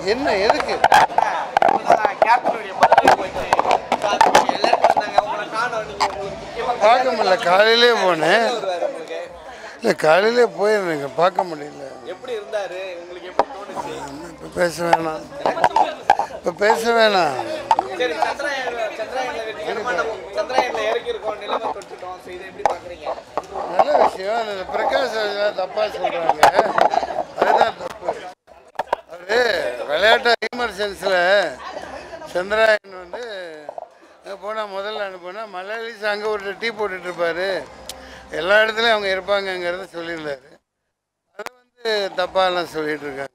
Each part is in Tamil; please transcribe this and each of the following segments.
என்ன எதுக்கு கேப்டனுடைய பர்த்டே போயிட்டு அது எல்லாரும் வந்தாங்க உங்களை காணோம் நீங்க உங்களுக்கு முக்கியமா பார்க்க முடியல காலையிலே போனேன் வருவாரு உங்களுக்கு இல்லை காலையிலே போயிருந்தேங்க பார்க்க முடியல எப்படி இருந்தாரு உங்களுக்கு எப்படி தோணுச்சு இப்போ பேச வேணாம் இப்போ பேச வேணாம் சரி சந்திராயன் சந்திராயன்ல வெற்றிகரமா நம்ம சந்திராயன்ல இறக்கி இருக்கோம் நிலவை தொட்டுட்டோம் ஸோ இதை எப்படி பாக்குறீங்க நல்ல விஷயம் அந்த பிரகாஷ் ராஜ் தப்பாக சொல்கிறாங்க அதுதான் தப்பு அது விளையாட்டு எமர்ஜென்சியில் சந்திராயன் வந்து அங்கே போனால் முதல்ல அனுப்புனா மலையாளிஸ் அங்கே ஒரு டீ போட்டுட்டு இருப்பாரு எல்லா இடத்துலையும் அவங்க இருப்பாங்கங்கிறத சொல்லியிருந்தாரு அதை வந்து தப்பாலாம் சொல்லிட்டு இருக்காங்க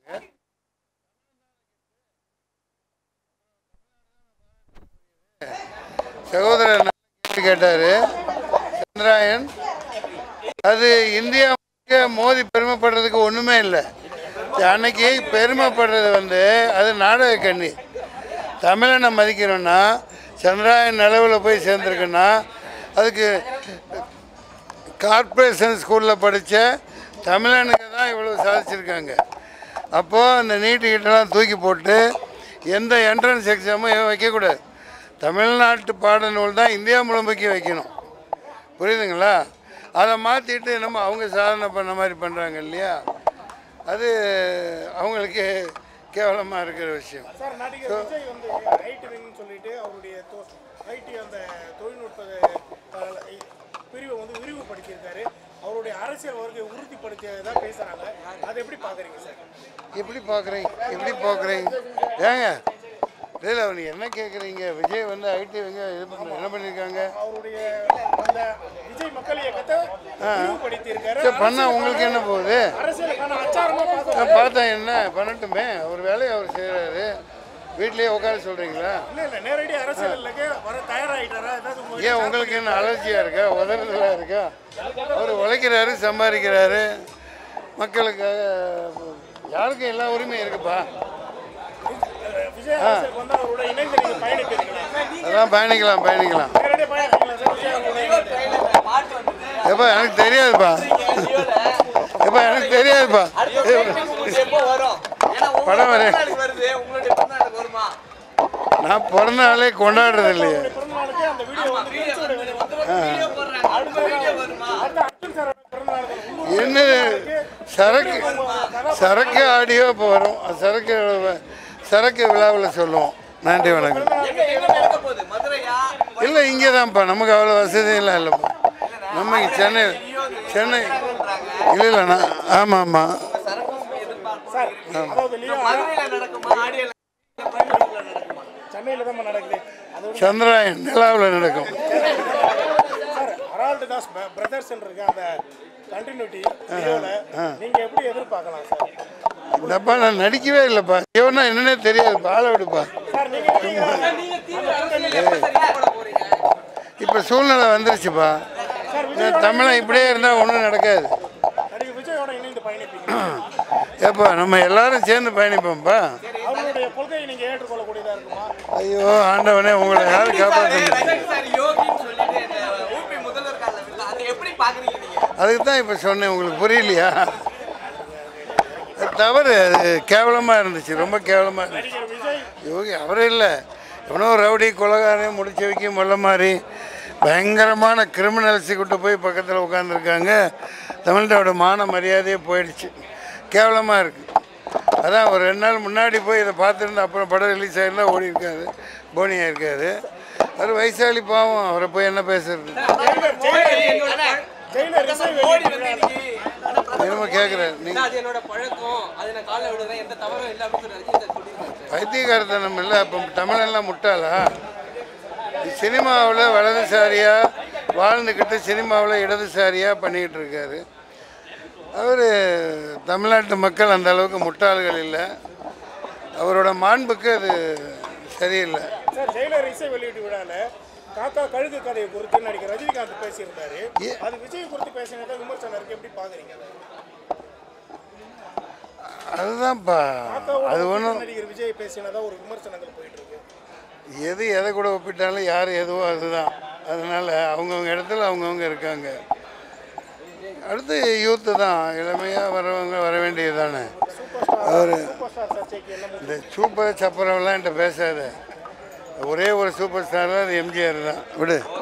சகோதரர் நல்ல கேள்வி கேட்டார் சந்திராயன் அது இந்தியா முழுக்க மோதி பெருமைப்படுறதுக்கு ஒன்றுமே இல்லை அன்னைக்கு பெருமைப்படுறது வந்து அது நாடக கண்ணி தமிழனை மதிக்கிறோன்னா சந்திராயன் நிலவில் போய் சேர்ந்துருக்குன்னா அதுக்கு கார்ப்பரேஷன் ஸ்கூலில் படித்த தமிழனுக்கு தான் இவ்வளோ சாதிச்சிருக்காங்க அப்போது அந்த நீட்டு கிட்டலாம் தூக்கி போட்டு எந்த என்ட்ரன்ஸ் எக்ஸாமும் வைக்கக்கூடாது தமிழ்நாட்டு பாடநூல் தான் இந்தியா முழுமைக்கு வைக்கணும் புரியுதுங்களா அதை மாற்றிட்டு நம்ம அவங்க சாதனை பண்ண மாதிரி பண்ணுறாங்க இல்லையா அது அவங்களுக்கு கேவலமாக இருக்கிற விஷயம் சார் நடிகர் விஜய் வந்து ஐடி விங்னு சொல்லிட்டு அவருடைய ஐடி அந்த தொழில்நுட்ப அஹ், பிரிவை வந்து விரிவுபடுத்தியிருக்காரு அவருடைய அரசியல் வருகை உறுதிப்படுத்தியதை பேசுறாங்க அதை எப்படி பாக்குறீங்க சார் எப்படி பார்க்குறீங்க எப்படி பார்க்குறீங்க ஏங்க இல்லை அவனு என்ன கேட்குறீங்க விஜய் வந்து ஐடி வந்து இது பண்ண என்ன பண்ணியிருக்காங்க அவருடைய அந்த விஜய் மக்கள் இயக்கத்தை விரிவுபடுத்தியிருக்காரு சரி பண்ணால் உங்களுக்கு என்ன போகுது அரசியலுக்கான அச்சாரமா பார்த்தோம் நான் பார்த்தேன் என்ன பண்ணட்டுமே அவர் வேலையை அவர் செய்கிறாரு வீட்லேயே உட்கார சொல்கிறீங்களா இல்ல இல்ல நேரடி அரசியலுக்கு வர தயாராயிட்டாரா ஏதாவது உங்க ஏன் உங்களுக்கு என்ன அலர்ஜியாக இருக்கா உதறதெல்லாம் இருக்கா அவர் உழைக்கிறாரு சம்பாதிக்கிறாரு மக்களுக்காக யாருக்கும் எல்லா உரிமையும் இருக்குப்பா விஜய் அரசியலுக்கு வந்து அவரோட இணைந்து நீங்க பயணிப்பீங்களா அதான் பயணிக்கலாம் பயணிக்கலாம் நேரடியாக பயணிப்பீங்களா சார் விஜய் அவரோட பாட்டு வந்தது எப்பா எனக்கு தெரியாதுப்பா எப்பா எனக்கு தெரியாதுப்பா எப்போ வரும் ஏன்னா உங்க படம் வரேன். பிறந்தநாளுக்கு வருது உங்களுடைய பிறந்தநாளுக்கு வருமா நான் பிறந்த நாளே கொண்டாடுறது இல்லையே பிறந்த நாளுக்கு அந்த வீடியோ வந்து வீடியோ வந்து வீடியோ போடுறாங்க அடுத்த வீடியோ வருமா அடுத்த அர்ஜுன் சாரோட பிறந்த நாளுக்கு உள்ளூர் என்ன சரக்கு சரக்கு ஆடியோ இப்போ வரும் அது சரக்கு சரக்கு விழாவில் சொல்லுவோம் நன்றி வணக்கம் எங்க எங்க நடக்க போகுது மதுரையா இல்லை இங்கே தான்ப்பா நமக்கு அவ்வளோ வசதியெல்லாம் இல்லைப்பா நம்ம இங்க சென்னை சென்னை இல்லை இல்லைண்ணா ஆமாம் ஆமாம் சரக்கு எதிர்பார்ப்பு அதாவது லியோ மதுரையில நடக்குமா ஆடியோல நடக்குமா சென்னையில தான் நடக்குது அது சந்திராயன் நிலாவில் நடக்கும் சார் அரால்டு தாஸ் பிரதர்ஸ் இருக்கு அந்த கண்டினியூட்டி லியோல நீங்க எப்படி எதிர்பார்க்கலாம் சார் இந்தப்பா நான் நடிக்கவே இல்லைப்பா எவனா என்னன்னே தெரியாதுப்பா ஆளை விடுப்பா சார் நீங்க நீங்க தீவிர அரசியல் எப்ப சரியா போட போறீங்க இப்போ சூழ்நிலை வந்துருச்சுப்பா சார் இந்த தமிழன் இப்படியே இருந்தால் ஒன்றும் நடக்காது நடிகர் விஜயோட இணைந்து பயணிப்பீங்க ஏப்பா நம்ம எல்லாரும் சேர்ந்து பயணிப்போம்ப்பா அவர்களுடைய கொள்கையை நீங்க ஏற்றுக்கொள்ளக்கூடியதா இருக்குமா ஐயோ ஆண்டவனே உங்களை யாரும் காப்பாற்ற முடியும் ரஜினி சார் யோகின்னு சொல்லிட்டு இந்த ஊபி முதல்வர் காலில் விழுந்து அதை எப்படி பாக்குறீங்க நீங்க அதுக்கு தான் இப்போ சொன்னேன் உங்களுக்கு புரியலையா அது தவறு அது கேவலமாக இருந்துச்சு ரொம்ப கேவலமாக இருந்துச்சு நடிகர் விஜய் யோகி அவரே இல்லை எவனோ ரவுடி கொலகாரன் முடிச்ச வைக்க முள்ள மாதிரி பயங்கரமான கிரிமினல்ஸை கூட்டு போய் பக்கத்தில் உட்காந்துருக்காங்க தமிழ்நாடோட மான மரியாதையே போயிடுச்சு கேவலமாக இருக்குது அதான் ஒரு ரெண்டு நாள் முன்னாடி போய் இதை பார்த்துருந்து அப்புறம் படம் ரிலீஸ் ஆகிருந்தா ஓடி இருக்காரு போனியாக இருக்காரு அவர் வயசாளி பாவம் அவரை போய் என்ன பேசுறது ஜெயிலர் விஜய் மோடி வந்து இன்னைக்கு என்னமோ கேட்குறாரு நீங்கள் அது என்னோட பழக்கம் அதை நான் காலைல விடுறேன் எந்த தவறும் இல்லை அப்படின்னு சொல்லி ரஜினி சார் சொல்லியிருக்காரு பைத்தியகாரத்தனம் இல்லை அப்போ தமிழெல்லாம் முட்டாளா சினிமாவில் வலதுசாரியாக வாழ்ந்துக்கிட்டு சினிமாவில் இடதுசாரியாக பண்ணிக்கிட்டு இருக்காரு அவர் தமிழ்நாட்டு மக்கள் அந்த அளவுக்கு முட்டாள்கள் இல்லை அவரோட மாண்புக்கு அது சரியில்லை சார் ஜெயிலர் இசை வெளியீட்டு விழால காக்கா கழுகு கதையை குறித்து நடிகர் ரஜினிகாந்த் பேசியிருந்தாரு ஏ- அது விஜய் குறித்து பேசினதை விமர்சனம் இருக்கு எப்படி பாக்குறீங்க அதுதான்ப்பா காக்காவோட அது ஒப்பிட்டு ஒன்றும் நடிகர் விஜய் பேசினதா ஒரு விமர்சனங்கள் போயிட்டு இருக்கு எது எதை கூட ஒப்பிட்டாலும் யார் எதுவோ அதுதான் அதனால் அவங்கவுங்க இடத்துல அவங்கவுங்க இருக்காங்க அடுத்து யூத்து தான் இளமையாக வரவங்க வர வேண்டியது தானே சூப்பர் ஸ்டார் சூப்பர் ஸ்டார் சர்ச்சைக்கு என்ன முடிவு? இந்த சூப்பர் சப்பரம்லாம் என்கிட்ட பேசாத ஒரே ஒரு சூப்பர் ஸ்டார் தான் அது எம்ஜிஆர் தான் விடு